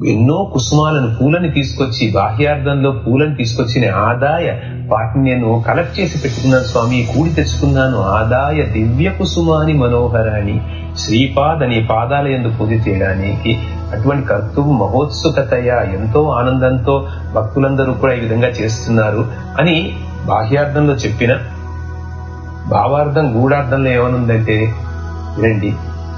ఎన్నో కుసుమాలను పూలని తీసుకొచ్చి బాహ్యార్థంలో పూలను తీసుకొచ్చిన ఆదాయ వాటిని నేను కలెక్ట్ చేసి పెట్టుకున్నాను స్వామి కూడి తెచ్చుకున్నాను ఆదాయ దివ్య కుసుమాని మనోహరాన్ని శ్రీపాద్ అనే పాదాల ఎందు పూజ చేయడానికి అటువంటి కర్తువు మహోత్సుకతయ ఎంతో ఆనందంతో భక్తులందరూ కూడా ఈ విధంగా చేస్తున్నారు అని బాహ్యార్థంలో చెప్పిన భావార్థం గూఢార్థంలో ఏమనుందంటే వినండి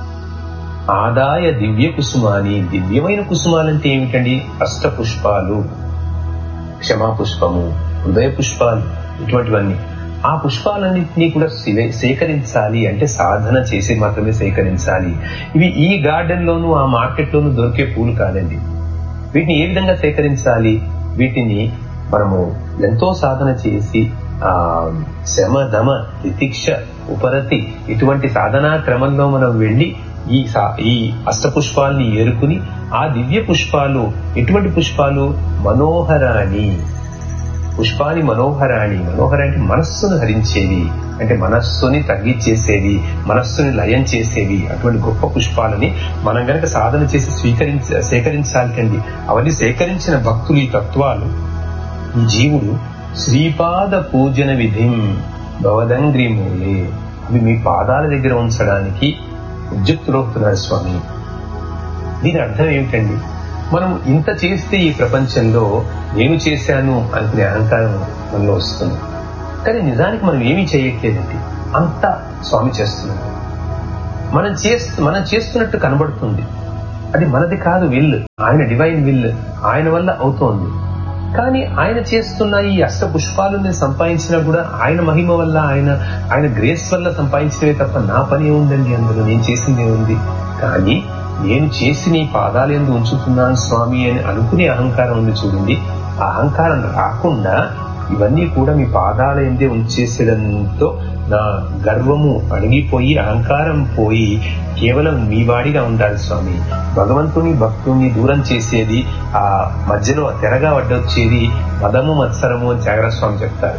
ఆదాయ దివ్య కుసుమాని దివ్యమైన కుసుమాలంటే ఏమిటండి అష్ట పుష్పాలు క్షమా పుష్పము హృదయ పుష్పాలు ఇటువంటివన్నీ ఆ పుష్పాలన్నింటినీ కూడా సేకరించాలి అంటే సాధన చేసి మాత్రమే సేకరించాలి ఇవి ఈ గార్డెన్ లోను ఆ మార్కెట్ లోను దొరికే పూలు కాదండి వీటిని ఏ విధంగా సేకరించాలి వీటిని మనము ఎంతో సాధన చేసి ఆ శమ దమ తితిక్ష ఉపరతి ఇటువంటి సాధనా క్రమంలో మనం వెళ్లి ఈ ఈ అష్టపుష్పాల్ని ఏరుకుని ఆ దివ్య పుష్పాలు ఎటువంటి పుష్పాలు మనోహరాని పుష్పాని మనోహరాణి మనోహర అంటే మనస్సును హరించేవి అంటే మనస్సుని తగ్గించేసేవి మనస్సుని లయం చేసేవి అటువంటి గొప్ప పుష్పాలని మనం గనక సాధన చేసి స్వీకరించ సేకరించాలి అవన్నీ సేకరించిన భక్తులు ఈ తత్వాలు ఈ జీవుడు శ్రీపాద పూజన విధిం భవదంగ్రిమూలే అవి మీ పాదాల దగ్గర ఉంచడానికి ఉద్యుక్తులవుతున్నారు స్వామి దీని అర్థం ఏమిటండి మనం ఇంత చేస్తే ఈ ప్రపంచంలో నేను చేశాను అనుకునే అహంకారం మనలో వస్తుంది కానీ నిజానికి మనం ఏమీ చేయట్లేదండి అంతా స్వామి చేస్తున్నాడు మనం చేస్తూ మనం చేస్తున్నట్టు కనబడుతుంది అది మనది కాదు విల్ ఆయన డివైన్ విల్ ఆయన వల్ల అవుతోంది కానీ ఆయన చేస్తున్న ఈ అష్ట పుష్పాలను సంపాదించినా కూడా ఆయన మహిమ వల్ల ఆయన ఆయన గ్రేస్ వల్ల సంపాదించినవే తప్ప నా పని ఏముందండి అందులో నేను చేసింది ఉంది కానీ నేను చేసి నీ పాదాలు ఎందు ఉంచుతున్నాను స్వామి అని అనుకునే అహంకారం ఉంది చూడండి ఆ అహంకారం రాకుండా ఇవన్నీ కూడా మీ పాదాల ఎందే ఉంచేసేదంతో నా గర్వము అణిగిపోయి అహంకారం పోయి కేవలం మీ వాడిగా ఉండాలి స్వామి భగవంతుని భక్తుని దూరం చేసేది ఆ మధ్యలో తెరగా వడ్డొచ్చేది మదము మత్సరము అని జాగ్రత్త స్వామి చెప్తారు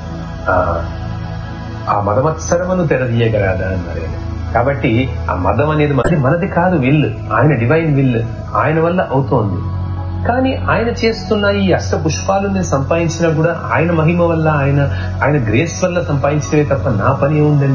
ఆ మదమత్సరమును తెరదీయగలదా అన్నారు కాబట్టి ఆ మదం అనేది మనది మనది కాదు విల్ ఆయన డివైన్ విల్ ఆయన వల్ల అవుతోంది కానీ ఆయన చేస్తున్న ఈ అష్ట పుష్పాలను సంపాదించినా కూడా ఆయన మహిమ వల్ల ఆయన ఆయన గ్రేస్ వల్ల సంపాదించినవే తప్ప నా పని ఏముందండి